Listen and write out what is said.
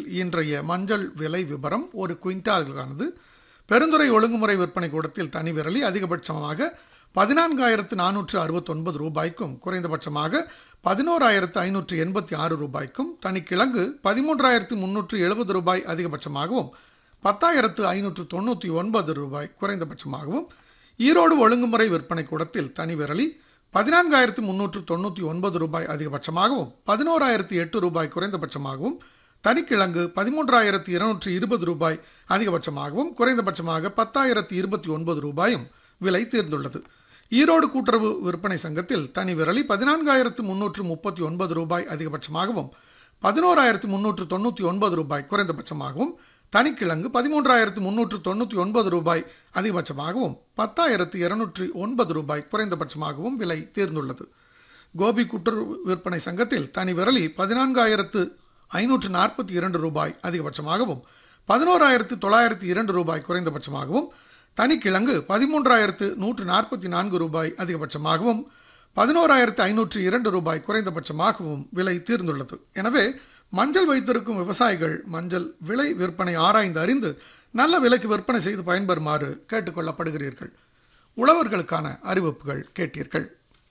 இன்றைய மஞ்சள் விலை விவரம் ஒரு குவிண்டாலுக்கானது பெருந்துறை ஒழுங்குமுறை விற்பனை கூடத்தில் தனி விரலி அதிகபட்சமாக பதினான்காயிரத்து நானூற்று அறுபத்தொன்பது ரூபாய்க்கும் குறைந்தபட்சமாக பதினோராயிரத்து ஐநூற்று எண்பத்தி ஆறு ரூபாய்க்கும் தனிக்கிழங்கு பதிமூன்றாயிரத்து முன்னூற்று எழுபது ரூபாய் அதிகபட்சமாகவும் பத்தாயிரத்து ஐநூற்று தொண்ணூற்றி ஒன்பது ரூபாய் குறைந்தபட்சமாகவும் ஈரோடு ஒழுங்குமுறை விற்பனை கூடத்தில் தனி விரலி பதினான்காயிரத்து முன்னூற்று தொண்ணூற்றி ஒன்பது ரூபாய் அதிகபட்சமாகவும் பதினோராயிரத்து எட்டு ரூபாய் குறைந்தபட்சமாகவும் தனிக்கிழங்கு பதிமூன்றாயிரத்து இருநூற்று இருபது ரூபாய் அதிகபட்சமாகவும் குறைந்தபட்சமாக பத்தாயிரத்து இருபத்தி ஒன்பது ரூபாயும் விலை தேர்ந்துள்ளது ஈரோடு கூட்டுறவு விற்பனை சங்கத்தில் தனி விரலி பதினான்காயிரத்து முன்னூற்று முப்பத்தி ஒன்பது ரூபாய் அதிகபட்சமாகவும் பதினோராயிரத்து முன்னூற்று தொண்ணூற்றி ஒன்பது ரூபாய் குறைந்தபட்சமாகவும் தனிக்கிழங்கு பதிமூன்றாயிரத்து முன்னூற்று தொண்ணூற்றி ஒன்பது ரூபாய் அதிகபட்சமாகவும் பத்தாயிரத்து இருநூற்றி ஒன்பது ரூபாய் குறைந்தபட்சமாகவும் விலை தேர்ந்துள்ளது கோபி கூட்டுறவு விற்பனை சங்கத்தில் தனி விரலி பதினான்காயிரத்து ஐநூற்று நாற்பத்தி இரண்டு ரூபாய் அதிகபட்சமாகவும் பதினோராயிரத்து தொள்ளாயிரத்து இரண்டு ரூபாய் குறைந்தபட்சமாகவும் தனிக்கிழங்கு பதிமூன்றாயிரத்து நூற்று நாற்பத்தி நான்கு ரூபாய் அதிகபட்சமாகவும் பதினோராயிரத்து ஐநூற்று இரண்டு ரூபாய் குறைந்தபட்சமாகவும் விலை தீர்ந்துள்ளது எனவே மஞ்சள் வைத்திருக்கும் விவசாயிகள் மஞ்சள் விலை விற்பனை ஆராய்ந்து அறிந்து நல்ல விலைக்கு விற்பனை செய்து பயன்பெறுமாறு கேட்டுக்கொள்ளப்படுகிறீர்கள் உழவர்களுக்கான அறிவிப்புகள் கேட்டீர்கள்